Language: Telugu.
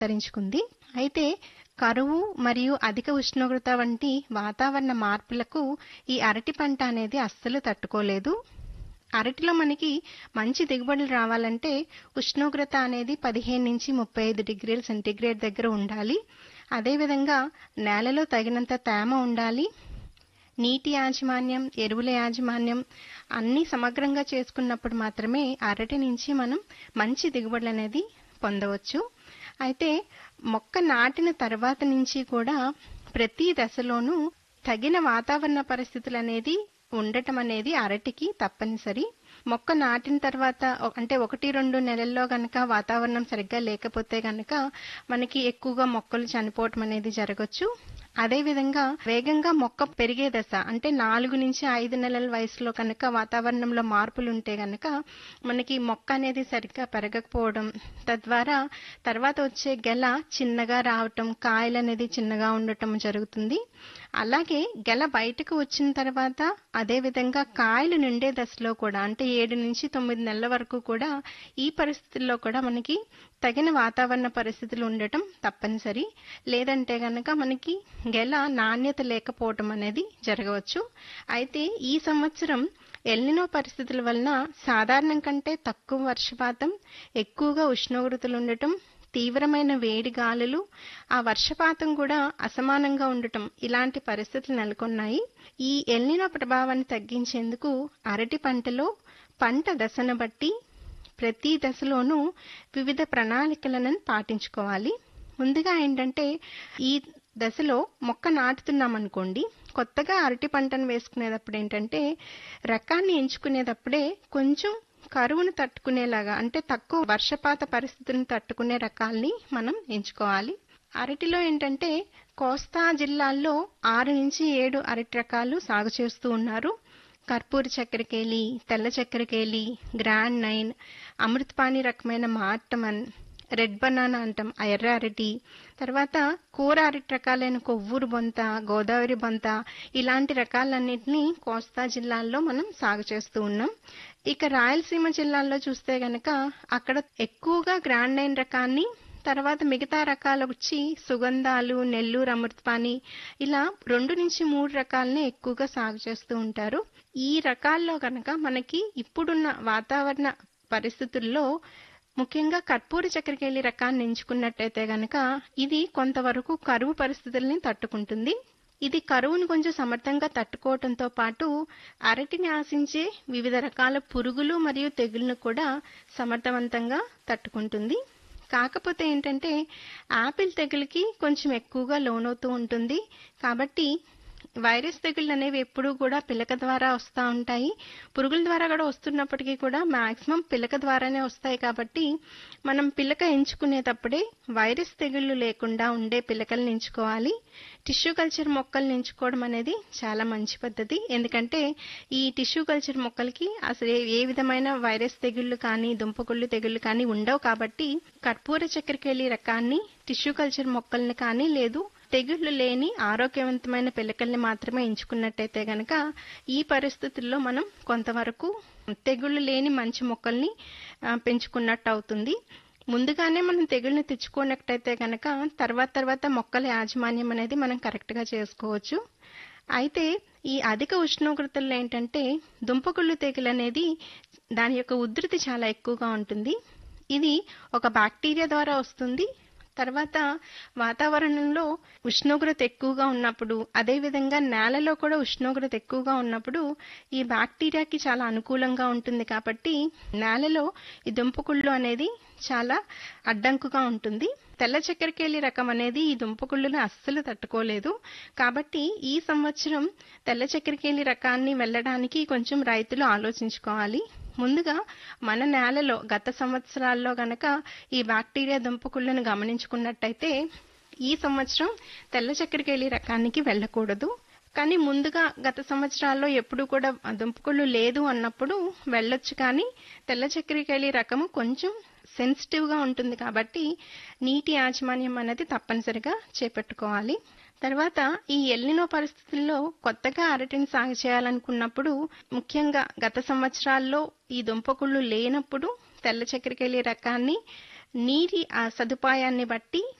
విస్తరించుకుంది అయితే కరువు మరియు అధిక ఉష్ణోగ్రత వంటి వాతావరణ మార్పులకు ఈ అరటి పంట అనేది అస్సలు తట్టుకోలేదు అరటిలో మనకి మంచి దిగుబడులు రావాలంటే ఉష్ణోగ్రత అనేది పదిహేను నుంచి ముప్పై ఐదు డిగ్రీల సెంటీగ్రేడ్ దగ్గర ఉండాలి అదేవిధంగా నేలలో తగినంత తేమ ఉండాలి నీటి యాజమాన్యం ఎరువుల యాజమాన్యం అన్నీ సమగ్రంగా చేసుకున్నప్పుడు మాత్రమే అరటి నుంచి మనం మంచి దిగుబడులు అనేది పొందవచ్చు అయితే మొక్క నాటిన తర్వాత నుంచి కూడా ప్రతి దశలోనూ తగిన వాతావరణ పరిస్థితులు అనేది ఉండటం అనేది అరటికి తప్పనిసరి మొక్క నాటిన తర్వాత ఒ- అంటే ఒకటి రెండు నెలల్లో గనక వాతావరణం సరిగ్గా లేకపోతే గనక మనకి ఎక్కువగా మొక్కలు చనిపోవటం అనేది జరగచ్చు అదేవిధంగా వేగంగా మొక్క పెరిగే దశ అంటే నాలుగు నుంచి ఐదు నెలల వయసులో కనుక వాతావరణంలో మార్పులు ఉంటే గనక మనకి మొక్క అనేది సరిగ్గా పెరగకపోవడం తద్వారా తర్వాత వచ్చే గెల చిన్నగా రావటం కాయలు అనేది చిన్నగా ఉండటం జరుగుతుంది అలాగే గెల బయటకు వచ్చిన తర్వాత అదే విధంగా కాయలు నిండే దశలో కూడా అంటే ఏడు నుంచి తొమ్మిది నెలల వరకు కూడా ఈ పరిస్థితుల్లో కూడా మనకి తగిన వాతావరణ పరిస్థితులు ఉండటం తప్పనిసరి లేదంటే గనక మనకి గెల నాణ్యత లేకపోవటం అనేది జరగవచ్చు అయితే ఈ సంవత్సరం ఎల్నినో పరిస్థితుల వలన సాధారణం కంటే తక్కువ వర్షపాతం ఎక్కువగా ఉష్ణోగ్రతలు ఉండటం తీవ్రమైన వేడి గాలులు ఆ వర్షపాతం కూడా అసమానంగా ఉండటం ఇలాంటి పరిస్థితులు నెలకొన్నాయి ఈ ఎల్నినో ప్రభావాన్ని తగ్గించేందుకు అరటి పంటలో పంట దశను బట్టి ప్రతి దశలోనూ వివిధ ప్రణాళికలను పాటించుకోవాలి ముందుగా ఏంటంటే ఈ దశలో మొక్క నాటుతున్నాం అనుకోండి కొత్తగా అరటి పంటను వేసుకునేటప్పుడు ఏంటంటే రకాన్ని ఎంచుకునేటప్పుడే కొంచెం కరువును తట్టుకునేలాగా అంటే తక్కువ వర్షపాత పరిస్థితులను తట్టుకునే రకాల్ని మనం ఎంచుకోవాలి అరటిలో ఏంటంటే కోస్తా జిల్లాల్లో ఆరు నుంచి ఏడు అరటి రకాలు సాగు చేస్తూ ఉన్నారు కర్పూర చక్కెరకేలి తెల్ల చక్కెరకేలి గ్రాండ్ నైన్ అమృతపాణి రకమైన మార్టమన్ రెడ్ బనానా అంటాం ఆ ఎర్ర అరటి తర్వాత కూర అరటి రకాలైన కొవ్వూరు బొంత గోదావరి బొంత ఇలాంటి రకాలన్నింటినీ కోస్తా జిల్లాల్లో మనం సాగు చేస్తూ ఉన్నాం ఇక రాయలసీమ జిల్లాల్లో చూస్తే గనక అక్కడ ఎక్కువగా గ్రాండ్ నైన్ రకాన్ని తర్వాత మిగతా రకాలు వచ్చి సుగంధాలు నెల్లూరు అమృతపాణి ఇలా రెండు నుంచి మూడు రకాలనే ఎక్కువగా సాగు చేస్తూ ఉంటారు ఈ రకాల్లో కనుక మనకి ఇప్పుడున్న వాతావరణ పరిస్థితుల్లో ముఖ్యంగా కర్పూర చక్కెరకేళి రకాన్ని ఎంచుకున్నట్టయితే గనక ఇది కొంతవరకు కరువు పరిస్థితుల్ని తట్టుకుంటుంది ఇది కరువును కొంచెం సమర్థంగా తట్టుకోవడంతో పాటు అరటిని ఆశించే వివిధ రకాల పురుగులు మరియు తెగుళ్లను కూడా సమర్థవంతంగా తట్టుకుంటుంది కాకపోతే ఏంటంటే యాపిల్ తెగులుకి కొంచెం ఎక్కువగా లోనవుతూ ఉంటుంది కాబట్టి వైరస్ తెగుళ్ళు అనేవి ఎప్పుడూ కూడా పిలక ద్వారా వస్తూ ఉంటాయి పురుగుల ద్వారా కూడా వస్తున్నప్పటికీ కూడా మాక్సిమం పిలక ద్వారానే వస్తాయి కాబట్టి మనం పిలక ఎంచుకునేటప్పుడే వైరస్ తెగుళ్ళు లేకుండా ఉండే పిలకలను ఎంచుకోవాలి టిష్యూ కల్చర్ మొక్కల్ని ఎంచుకోవడం అనేది చాలా మంచి పద్ధతి ఎందుకంటే ఈ టిష్యూ కల్చర్ మొక్కలకి అసలు ఏ- ఏ విధమైన వైరస్ తెగుళ్ళు కానీ దుంపకుళ్ళు తెగుళ్ళు కానీ ఉండవు కాబట్టి కర్పూర చక్కెరకేళి రకాన్ని టిష్యూ కల్చర్ మొక్కల్ని కానీ లేదు తెగుళ్లు లేని ఆరోగ్యవంతమైన పిలకల్ని మాత్రమే ఎంచుకున్నట్టయితే గనక ఈ పరిస్థితుల్లో మనం కొంతవరకు తెగుళ్లు లేని మంచి మొక్కల్ని ఆ, పెంచుకున్నట్టు అవుతుంది ముందుగానే మనం తెగుళ్ళని తెచ్చుకున్నట్టయితే గనక తర్వాత తర్వాత మొక్కల యాజమాన్యం అనేది మనం కరెక్ట్గా చేసుకోవచ్చు అయితే ఈ అధిక ఉష్ణోగ్రతల్లో ఏంటంటే దుంపకుళ్ళు తెగులు అనేది దాని యొక్క ఉధృతి చాలా ఎక్కువగా ఉంటుంది ఇది ఒక బ్యాక్టీరియా ద్వారా వస్తుంది తర్వాత వాతావరణంలో ఉష్ణోగ్రత ఎక్కువగా ఉన్నప్పుడు అదేవిధంగా నేలలో కూడా ఉష్ణోగ్రత ఎక్కువగా ఉన్నప్పుడు ఈ బ్యాక్టీరియాకి చాలా అనుకూలంగా ఉంటుంది కాబట్టి నేలలో ఈ దుంపకుళ్ళు అనేది చాలా అడ్డంకుగా ఉంటుంది తెల్ల చక్కెరకేళి రకం అనేది ఈ దుంపకుళ్ళుని అస్సలు తట్టుకోలేదు కాబట్టి ఈ సంవత్సరం తెల్ల చక్కెరకేళి రకాన్ని వెళ్ళడానికి కొంచెం రైతులు ఆలోచించుకోవాలి ముందుగా మన నేలలో గత సంవత్సరాల్లో గనక ఈ బ్యాక్టీరియా దుంపకుళ్ళను గమనించుకున్నట్టయితే ఈ సంవత్సరం తెల్ల చక్కెరకేళి రకానికి వెళ్ళకూడదు కానీ ముందుగా గత సంవత్సరాల్లో ఎప్పుడు కూడా దుంపకుళ్ళు లేదు అన్నప్పుడు వెళ్ళొచ్చు కానీ తెల్ల చక్కెరకేళి రకము కొంచెం సెన్సిటివ్ గా ఉంటుంది కాబట్టి నీటి యాజమాన్యం అనేది తప్పనిసరిగా చేపట్టుకోవాలి తర్వాత ఈ ఎల్నినో పరిస్థితుల్లో కొత్తగా అరటిని సాగు చేయాలనుకున్నప్పుడు ముఖ్యంగా గత సంవత్సరాల్లో ఈ దుంపకుళ్ళు లేనప్పుడు తెల్ల చక్కెరకేళి రకాన్ని నీటి ఆ సదుపాయాన్ని బట్టి